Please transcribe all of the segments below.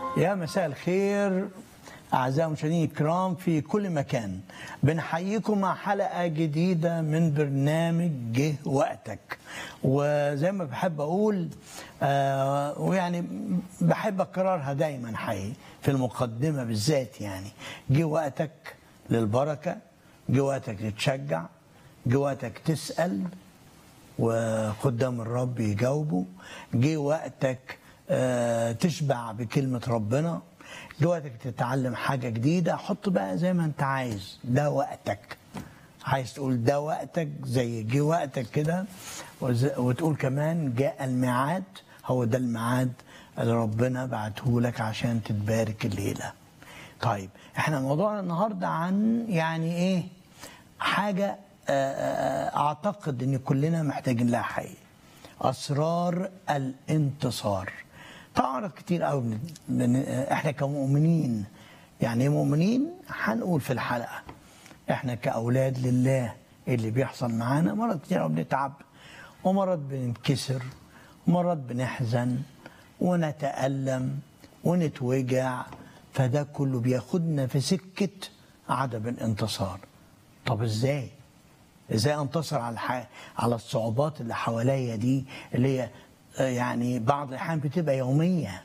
يا مساء الخير أعزائي المشاهدين الكرام في كل مكان بنحييكم مع حلقة جديدة من برنامج جه وقتك وزي ما بحب أقول آه ويعني بحب أكررها دايما حقيقي في المقدمة بالذات يعني جه وقتك للبركة جه وقتك تتشجع جه وقتك تسأل وقدام الرب يجاوبه جه وقتك آه، تشبع بكلمة ربنا جه وقتك تتعلم حاجة جديدة حط بقى زي ما انت عايز ده وقتك عايز تقول ده وقتك زي جه وقتك كده وز- وتقول كمان جاء الميعاد هو ده الميعاد اللي ربنا بعته لك عشان تتبارك الليلة طيب احنا موضوعنا النهارده عن يعني ايه حاجة آه، آه، اعتقد ان كلنا محتاجين لها حقيقي اسرار الانتصار تعرف كتير قوي من من احنا كمؤمنين يعني ايه مؤمنين هنقول في الحلقه احنا كاولاد لله اللي بيحصل معانا مرات كتير قوي بنتعب ومرات بننكسر ومرات بنحزن ونتألم ونتوجع فده كله بياخدنا في سكة عدم الانتصار طب ازاي ازاي انتصر على الح... على الصعوبات اللي حواليا دي اللي هي آه، يعني بعض الاحيان بتبقى يوميه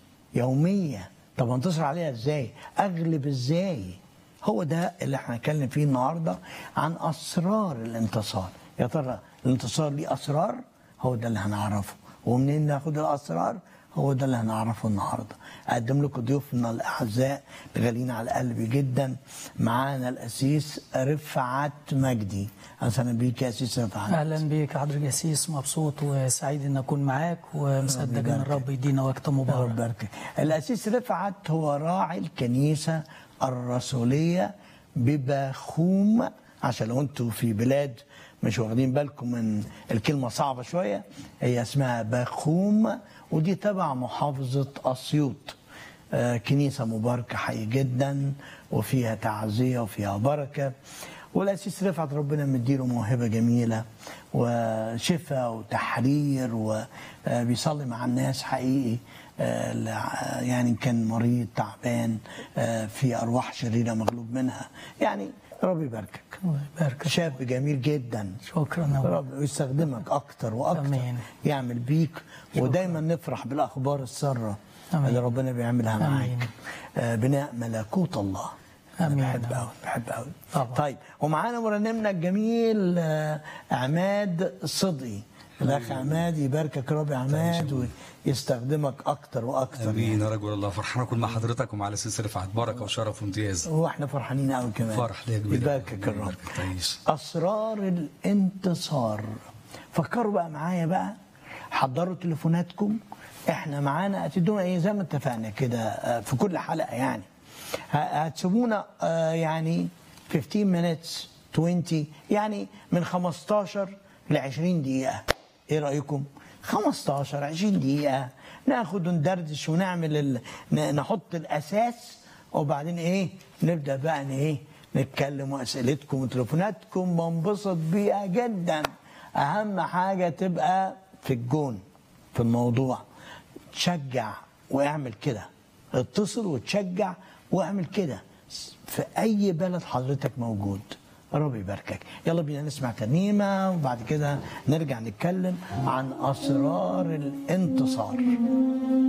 يوميه طب انتصر عليها ازاي اغلب ازاي هو ده اللي احنا هنتكلم فيه النهارده عن اسرار الانتصار يا ترى الانتصار ليه اسرار هو ده اللي هنعرفه ومنين ناخد الاسرار هو ده اللي هنعرفه النهارده اقدم لكم ضيوفنا الاعزاء الغاليين على قلبي جدا معانا الاسيس رفعت مجدي اهلا بيك يا اسيس رفعت اهلا بيك حضرتك جسيس مبسوط وسعيد ان اكون معاك ومصدق ان يبارك. الرب يدينا وقت الله مبارك يبارك الاسيس رفعت هو راعي الكنيسه الرسوليه بباخوم عشان لو انتوا في بلاد مش واخدين بالكم من الكلمه صعبه شويه هي اسمها باخوم ودي تبع محافظه اسيوط آه، كنيسه مباركه حي جدا وفيها تعزيه وفيها بركه والاسيس رفعت ربنا مديله موهبه جميله وشفاء وتحرير وبيصلي مع الناس حقيقي آه، لع- يعني كان مريض تعبان آه، في ارواح شريره مغلوب منها يعني ربي يباركك الله يبارك شاب جميل جدا شكرا يا رب. رب يستخدمك اكتر واكتر آمين. يعمل بيك ودايما نفرح بالاخبار الساره آمين. اللي ربنا بيعملها آمين. معاك آه، بناء ملكوت الله أنا آمين. بحب قوي بحب قوي طبعا. طيب ومعانا مرنمنا الجميل آه، عماد صدقي الاخ عماد يباركك رب يا عماد ويستخدمك اكتر واكتر امين يا رجل الله فرحان اكون مع حضرتك ومع الاسيس رفعت بركه وشرف وامتياز واحنا فرحانين قوي كمان فرح ليا كبير يباركك الرب يبارك تعيش. اسرار الانتصار فكروا بقى معايا بقى حضروا تليفوناتكم احنا معانا هتدونا ايه زي ما اتفقنا كده آه، في كل حلقه يعني ه- هتسيبونا آه، يعني 15 minutes 20 يعني من 15 ل 20 دقيقه ايه رايكم 15 20 دقيقه ناخد وندردش ونعمل ال... ن- نحط الاساس وبعدين ايه نبدا بقى ان ايه نتكلم واسئلتكم وتليفوناتكم بنبسط بيها جدا اهم حاجه تبقى في الجون في الموضوع تشجع واعمل كده اتصل وتشجع واعمل كده في اي بلد حضرتك موجود ربي يباركك يلا بينا نسمع ترنيمه وبعد كده نرجع نتكلم عن اسرار الانتصار